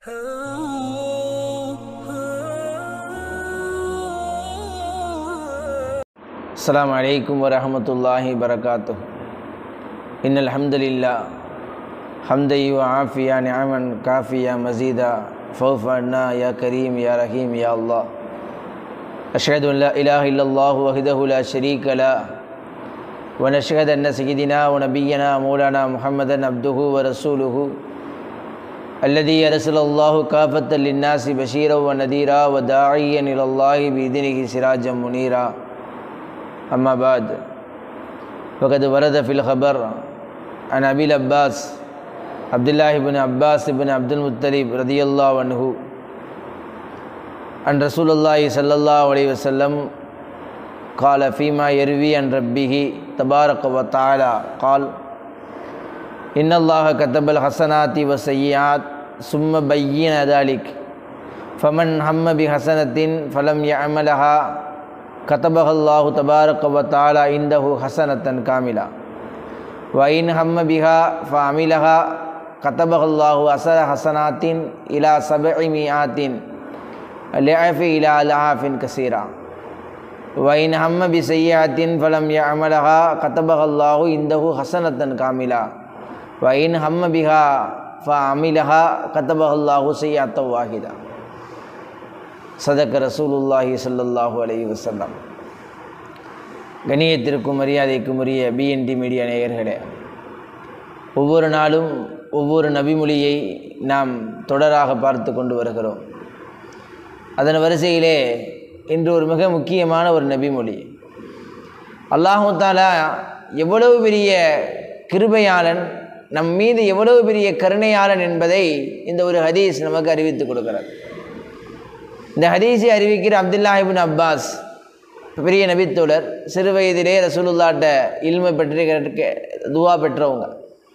السلام عليكم ورحمة الله وبركاته إن الحمد لله حمدا وعافيا نعما كافيا مزيدا فوف عنا يا كريم يا رحيم يا الله أشهد أن لا إله إلا الله وحده لا شريك له ونشهد أن سيدنا ونبينا مولانا محمدا عبده ورسوله الذي أرسل الله كافة للناس بشيرا ونذيرا وداعيا إلى الله بإذنه سراجا منيرا أما بعد فقد ورد في الخبر عن أبي العباس عبد الله بن عباس بن عبد المطلب رضي الله عنه عن رسول الله صلى الله عليه وسلم قال فيما يروي عن ربه تبارك وتعالى قال إن الله كتب الحسنات والسيئات ثم بين ذلك فمن هم بحسنة فلم يعملها كتبها الله تبارك وتعالى عنده حسنة كاملة وإن هم بها فعملها كتبها الله عشر حسنات إلى سبعمائة لعف إلى لعاف كثيرا وإن هم بسيئة فلم يعملها كتبها الله عنده حسنة كاملة وإن هم بها فعملها كتبها الله سيئة واحدة சதக்க ரசூலுல்லாஹி சல்லல்லாஹு அலைஹி வசல்லம் கணியத்திற்கும் மரியாதைக்கும் உரிய பிஎன்டி மீடியா நேயர்களே ஒவ்வொரு நாளும் ஒவ்வொரு நபிமொழியை நாம் தொடராக பார்த்து கொண்டு வருகிறோம் அதன் வரிசையிலே இன்று ஒரு மிக முக்கியமான ஒரு நபிமொழி அல்லாஹு தாலா எவ்வளவு பெரிய கிருபையாளன் நம் மீது எவ்வளவு பெரிய கருணையாளன் என்பதை இந்த ஒரு ஹதீஸ் நமக்கு அறிவித்து கொடுக்கிறது இந்த ஹதீஸை அறிவிக்கிற அப்துல்லாஹிபின் அப்பாஸ் பெரிய நபித்தோழர் சிறு வயதிலே ரசூலுல்லாட்ட இல்மை பெற்றிருக்க துவா பெற்றவங்க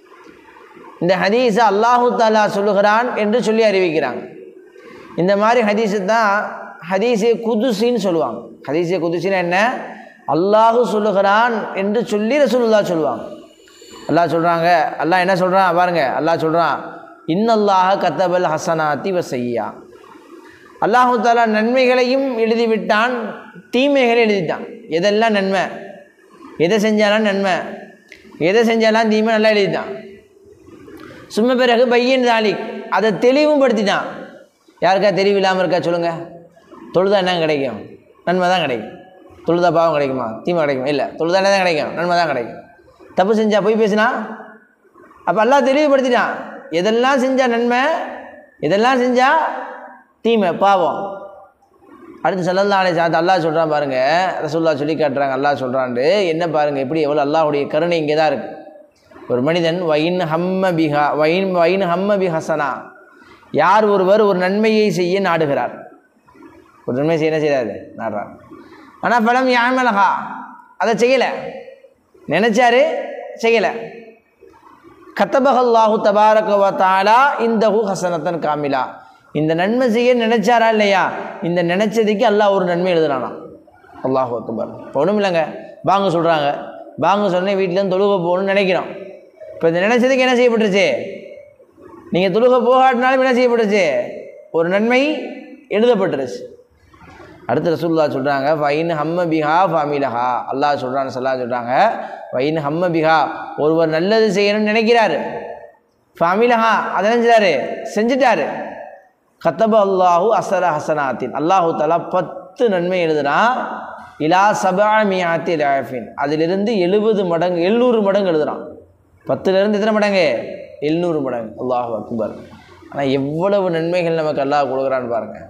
இந்த ஹதீஸை அல்லாஹு தாலா சொல்லுகிறான் என்று சொல்லி அறிவிக்கிறாங்க இந்த மாதிரி ஹதீஸு தான் ஹதீஸே குதுசின்னு சொல்லுவாங்க ஹதீஸே குதுசின்னு என்ன அல்லாஹு சொல்லுகிறான் என்று சொல்லி ரசூலுல்லா சொல்லுவாங்க அல்லாஹ் சொல்கிறாங்க அல்லாஹ் என்ன சொல்கிறான் பாருங்க அல்லாஹ் சொல்கிறான் இன்னல்லாஹ கத்தபல் ஹசனாத்தி வசையா அல்லாஹு தாலா நன்மைகளையும் எழுதிவிட்டான் தீமைகளை எழுதிட்டான் எதெல்லாம் நன்மை எதை செஞ்சாலும் நன்மை எதை செஞ்சாலும் தீமை நல்லா எழுதிட்டான் சும்மா பிறகு பையன் தாலிக் அதை தெளிவும் படுத்திட்டான் யாருக்கா தெளிவு இல்லாமல் இருக்கா சொல்லுங்கள் தொழுதா என்ன கிடைக்கும் நன்மை தான் கிடைக்கும் தொழுதா பாவம் கிடைக்குமா தீமை கிடைக்குமா இல்லை தொழுதா என்ன தான் கிடைக்கும் நன்மை தான் கிடைக்கும் தப்பு செஞ்சா போய் பேசினா அப்போ எல்லாம் தெளிவுபடுத்திட்டான் எதெல்லாம் செஞ்சால் நன்மை எதெல்லாம் செஞ்சால் தீமை பாவம் அடுத்து சல்லல்லா அலை சாத்து அல்லாஹ் சொல்கிறான் பாருங்கள் ரசூல்லா சொல்லி காட்டுறாங்க அல்லாஹ் சொல்கிறான்ட்டு என்ன பாருங்கள் எப்படி எவ்வளோ அல்லாஹுடைய கருணை இங்கே தான் இருக்குது ஒரு மனிதன் வைன் ஹம்ம பிஹா வைன் வைன் ஹம்ம பி ஹசனா யார் ஒருவர் ஒரு நன்மையை செய்ய நாடுகிறார் ஒரு நன்மை செய்ய என்ன செய்யாது நாடுறார் ஆனால் பலம் யாமலகா அதை செய்யலை நினச்சாரு செய்யலை கத்தபகல்லாஹு தபாரக தாலா இந்தஹு ஹசனத்தன் காமிலா இந்த நன்மை செய்ய நினைச்சாரா இல்லையா இந்த நினைச்சதுக்கு அல்லாஹ் ஒரு நன்மை எழுதுறானா அல்லாஹு அக்பர் இப்போ ஒன்றும் இல்லைங்க பாங்க சொல்கிறாங்க பாங்க சொன்னே வீட்டிலேருந்து தொழுக போகணும்னு நினைக்கிறோம் இப்போ இந்த நினைச்சதுக்கு என்ன செய்யப்பட்டுருச்சு நீங்கள் தொழுக போகாட்டினாலும் என்ன செய்யப்பட்டுச்சு ஒரு நன்மை எழுதப்பட்டுருச்சு அடுத்த ரசூல்லா சொல்கிறாங்க ஃபைன் ஹம்ம பிஹா ஃபாமிலஹா அல்லாஹ் சொல்கிறான்னு சொல்லா சொல்கிறாங்க ஃபைன் ஹம்ம பிஹா ஒருவர் நல்லது செய்யணும்னு நினைக்கிறாரு ஃபாமிலஹா அதை நினைஞ்சாரு செஞ்சுட்டாரு கத்தப அல்லாஹூ அசர ஹசனாத்தின் அல்லாஹூ தலா பத்து நன்மை எழுதுனா இலா சபா மியாத்தி லாஃபின் அதிலிருந்து எழுபது மடங்கு எழுநூறு மடங்கு எழுதுறான் பத்துலேருந்து எத்தனை மடங்கு எழுநூறு மடங்கு அல்லாஹு அக்பர் ஆனால் எவ்வளவு நன்மைகள் நமக்கு அல்லாஹ் கொடுக்குறான்னு பாருங்கள்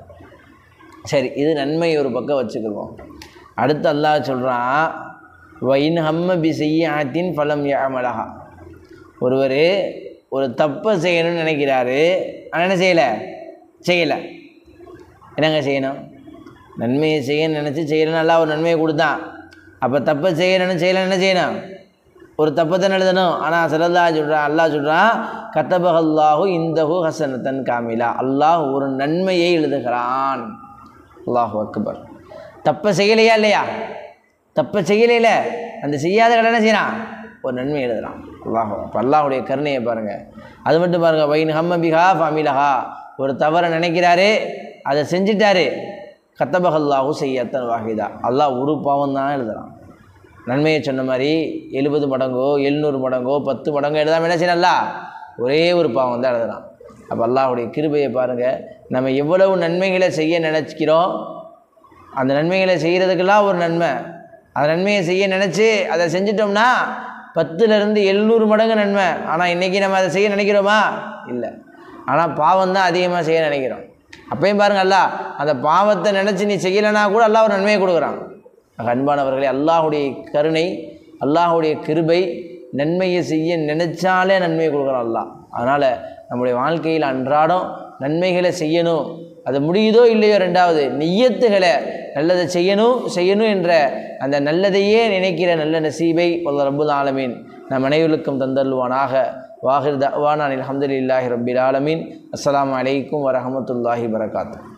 சரி இது நன்மை ஒரு பக்கம் வச்சுக்கிடுவோம் அடுத்து அல்லாஹ் சொல்கிறான் வைன் ஹம்ம பி செய்யாத்தின் பலம் யாமலகா ஒருவர் ஒரு தப்பை செய்யணும்னு நினைக்கிறாரு ஆனால் என்ன செய்யலை செய்யலை என்னங்க செய்யணும் நன்மையை செய்ய நினச்சி செய்யணும் நல்லா ஒரு நன்மையை கொடுத்தான் அப்போ தப்பை செய்யணும்னு செய்யலை என்ன செய்யணும் ஒரு தப்பை தான் எழுதணும் ஆனால் சிலல்லா சொல்கிறான் அல்லாஹ் சொல்கிறான் கத்தபகல்லாஹு இந்தஹு ஹசனத்தன் காமிலா அல்லாஹ் ஒரு நன்மையை எழுதுகிறான் அல்லாஹு அக்பர் தப்பை செய்யலையா இல்லையா தப்பை செய்யலையில அந்த செய்யாத கடை என்ன செய்யறான் ஒரு நன்மை எழுதுறான் அல்லாஹ் அப்போ அல்லாஹுடைய கருணையை பாருங்கள் அது மட்டும் பாருங்கள் வைன் ஹம்ம பிஹா ஃபமிலஹா ஒரு தவறை நினைக்கிறாரு அதை செஞ்சிட்டாரு கத்தபகல்லாஹு செய்யத்தன் வாகிதா அல்லாஹ் ஒரு பாவம் தான் எழுதுறான் நன்மையை சொன்ன மாதிரி எழுபது மடங்கோ எழுநூறு மடங்கோ பத்து மடங்கோ எழுதாம என்ன செய்யணும்ல ஒரே ஒரு பாவம் தான் எழுதுறான் அப்போ அல்லாஹுடைய கிருபையை பாருங்கள் நம்ம எவ்வளவு நன்மைகளை செய்ய நினச்சிக்கிறோம் அந்த நன்மைகளை செய்கிறதுக்கெல்லாம் ஒரு நன்மை அந்த நன்மையை செய்ய நினச்சி அதை செஞ்சிட்டோம்னா பத்துலேருந்து எழுநூறு மடங்கு நன்மை ஆனால் இன்றைக்கி நம்ம அதை செய்ய நினைக்கிறோமா இல்லை ஆனால் பாவம் தான் அதிகமாக செய்ய நினைக்கிறோம் அப்பயும் பாருங்க அல்லாஹ் அந்த பாவத்தை நினச்சி நீ செய்யலைன்னா கூட அல்லாஹ் ஒரு நன்மையை கொடுக்குறான் ஆக அன்பானவர்களே அல்லாஹுடைய கருணை அல்லாஹுடைய கிருபை நன்மையை செய்ய நினைச்சாலே நன்மையை கொடுக்குறான் அல்லாஹ் அதனால் நம்முடைய வாழ்க்கையில் அன்றாடம் நன்மைகளை செய்யணும் அது முடியுதோ இல்லையோ ரெண்டாவது நெய்யத்துகளை நல்லதை செய்யணும் செய்யணும் என்ற அந்த நல்லதையே நினைக்கிற நல்ல நசீபை வல்ல ரப்புல் ஆலமீன் நம் அனைவருக்கும் தந்தல்வானாக வாஹிர் தவானான் அலமதுல்லாஹி ரபில் ஆலமீன் அஸ்ஸலாமு அலைக்கும் வரஹமத்துல்லாஹி வரகாத்து